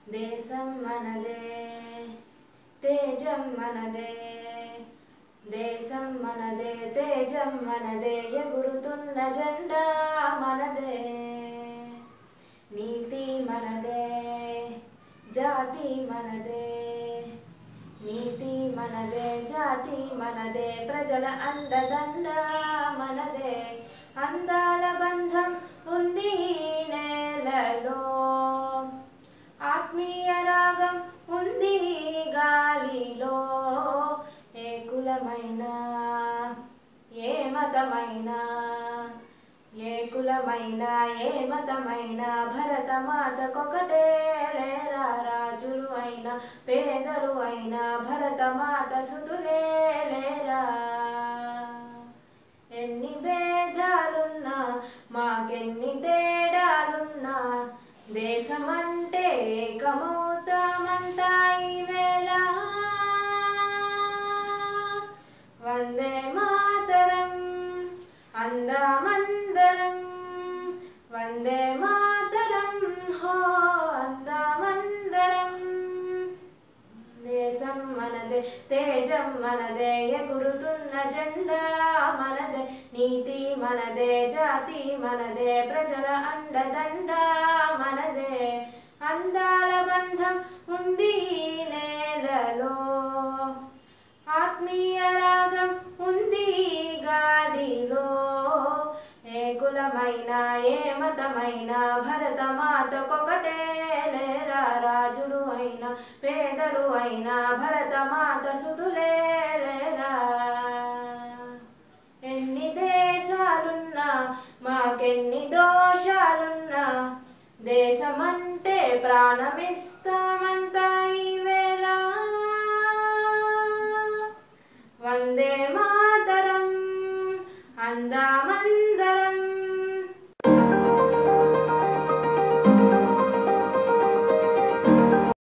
దేశం మనదే తేజం మనదే దేశం మనదే తేజం మనదే ఎగురుతున్న జెండా మనదే నీతి మనదే జాతి మనదే నీతి మనదే జాతి మనదే ప్రజల అండదండ మనదే అందాల బంధం ఉంది ఈ నేలలో ఆత్మీయ రాగం ఉంది ఈ గాలిలో ఏ కులమైన ఏ మతమైనా ఏ కులమైన ఏ మతమైన భరతమాతకొకటే లేరా రాజులు అయినా పేదలు అయినా భరతమాత సుతులే లేరా ఎన్ని భేదాలున్నా మాకెన్ని తేడాలున్నా దేశమంటే ఏకమవుతామంతా ఈ వేళ వందే మాతరం అందామందరం వందే మాతరం హో అందామందరం దేశం మనదే తేజం మనదే ఎగురుతున్న జెండా మనదే నీతి మనదే జాతి మనదే ప్రజల అండదండ మనదే అందాల బంధం ఉంది ఈ నేలలో ఆత్మీయ రాగం ఉంది ఈ గాలిలో ఏ కులమైన ఏ మతమైన భరతమాతకొకటే లేరా రాజులు అయినా పేదలు అయినా భరతమాత సుతులే లేరా ఎన్ని దేశాలున్నా మాకెన్ని దోషాలున్నా దేశమంటే ప్రాణమిస్తామంతా ఈ వేళ వందే మాతరం అందామందరం